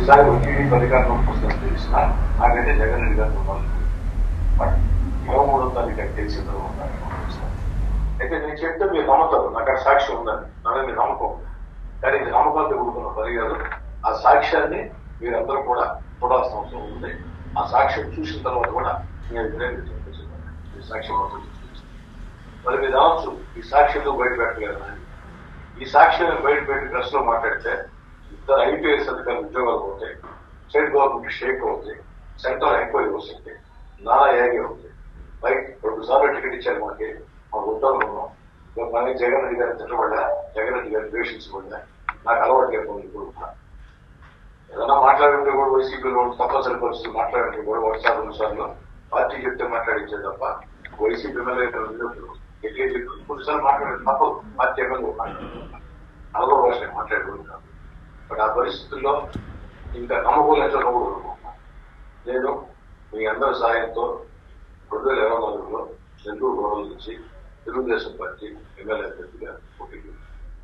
ఈసారి టీడీపీ అధికారంలోకి వస్తుందని తెలిసిన నాకైతే జగన్ రెడ్డి గారు వాళ్ళు బట్ ఇరవై మూడో తారీఖు అయితే తెలిసిన తర్వాత అయితే నేను చెప్తే మీరు నమ్ముతారు నాకు అక్కడ సాక్ష్యం ఉందని నాకు మీరు నమ్మకం ఉంది. కానీ ఇది నమ్మకాలతో కూడుకున్న పని కాదు ఆ సాక్ష్యాన్ని మీరందరూ కూడా చూడాల్సిన అవసరం ఉంది ఆ సాక్ష్యం చూసిన తర్వాత కూడా నేను వినియోగించాను ఈ సాక్ష్యం మాత్రం చూపించాను. మరి మీరు అనొచ్చు ఈ సాక్ష్యంలో బయట పెట్టలేదు అని ఈ సాక్ష్యాన్ని బయట పెట్టి ప్రెస్ లో మాట్లాడితే ఇద్దరు ఐపీఎస్ అధికారులు ఉద్యోగాలు పోతాయి స్టేట్ గవర్నమెంట్ షేక్ అవుతాయి సెంట్రల్ ఎంక్వైరీ వస్తుంది నానా యాగి అవుతుంది బయట రెండు సార్లు టికెట్ ఇచ్చారు మనకి మా ఉద్యోగం ఉన్నాం ఇక మనకి జగన్ రెడ్డి గారి తిట్టబడ్డా జగన్ రెడ్డి గారి ద్వేషించబడ్డా నాకు అలవాటు లేకుండా ఇప్పుడు కూడా. ఏదైనా మాట్లాడుంటే కూడా వైసీపీలో తప్పనిసరి పరిస్థితులు మాట్లాడంటే కూడా ఒకసారి రెండు సార్లు పార్టీ చెప్తే మాట్లాడించే తప్ప వైసీపీ ఎమ్మెల్యే ఎట్లయితే కొన్నిసార్లు మాట్లాడే తప్పదు పార్టీ ఎమ్మెల్యే నలభై భాష మాట్లాడుకుంటున్నాను బట్ ఆ పరిస్థితుల్లో ఇంకా నమ్మకం కూడా నేను మీ అందరి సాయంతో రెండు వేల ఇరవై నాలుగులో నెల్లూరు గోడల నుంచి తెలుగుదేశం పార్టీ ఎమ్మెల్యే అభ్యర్థిగా పోటీ చేశాను.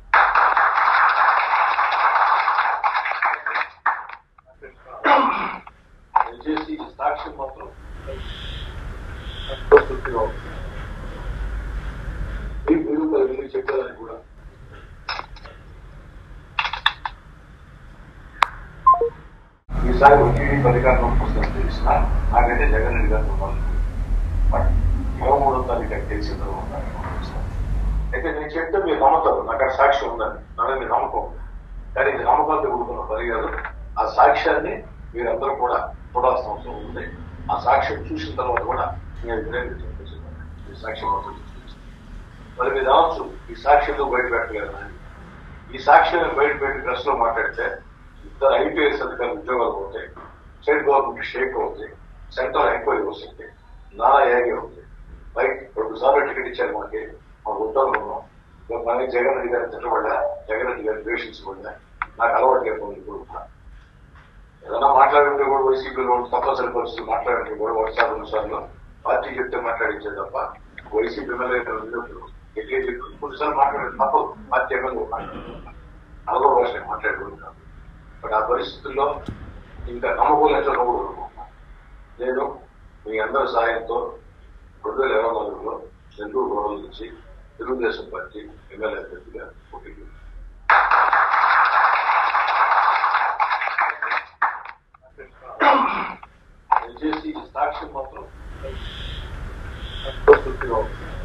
దయచేసి ఈ సాక్ష్యం మాత్రం సంతృప్తిగా ఉంది. మీ మీరు పది మందికి చెప్పాలని కూడా ఈసారి టీడీపీ అధికారంలోకి వస్తుందని తెలిసిన నాకైతే జగన్ రెడ్డి గారు వాళ్ళు బట్ ఇరవై మూడో తారీఖు అయితే తెలిసిన తర్వాత అయితే నేను చెప్తే మీరు నమ్ముతారు నాకు అక్కడ సాక్ష్యం ఉందని నాకు మీరు నమ్మకం ఉంది. కానీ ఇది నమ్మకాలతో కూడుకున్న పని కాదు ఆ సాక్ష్యాన్ని మీరందరూ కూడా చూడాల్సిన అవసరం ఉంది ఆ సాక్ష్యం చూసిన తర్వాత కూడా నేను వినియోగించాను ఈ సాక్ష్యం మాత్రం చూపించాను. మరి మీరు అనొచ్చు ఈ సాక్ష్యంలో బయట పెట్టలేదు అని ఈ సాక్ష్యాన్ని బయట పెట్టి ప్రెస్ లో మాట్లాడితే ఇద్దరు ఐపీఎస్ అధికారులు ఉద్యోగాలు పోతాయి స్టేట్ గవర్నమెంట్ షేక్ అవుతాయి సెంట్రల్ ఎంక్వైరీ వస్తుంది నానా యాగి అవుతుంది బయట రెండు సార్లు టికెట్ ఇచ్చారు మనకి మా ఉద్యోగం ఉన్నాం ఇక మనకి జగన్ రెడ్డి గారి తిట్టబడ్డా జగన్ రెడ్డి గారి ద్వేషించబడ్డా నాకు అలవాటు లేకుండా ఇప్పుడు కూడా. ఏదైనా మాట్లాడుంటే కూడా వైసీపీలో తప్పనిసరి పరిస్థితులు మాట్లాడంటే కూడా ఒకసారి రెండు సార్లు పార్టీ చెప్తే మాట్లాడించే తప్ప వైసీపీ ఎమ్మెల్యే ఎట్లయితే కొన్నిసార్లు మాట్లాడే తప్పదు పార్టీ ఎమ్మెల్యే నలభై భాష మాట్లాడుకుంటున్నాను బట్ ఆ పరిస్థితుల్లో ఇంకా నమ్మకం కూడా నేను మీ అందరి సాయంతో రెండు వేల ఇరవై నాలుగులో నెల్లూరు గోడల నుంచి తెలుగుదేశం పార్టీ ఎమ్మెల్యే అభ్యర్థిగా పోటీ చేశాను. దయచేసి ఈ సాక్ష్యం మాత్రం సంతృప్తిగా ఉంది.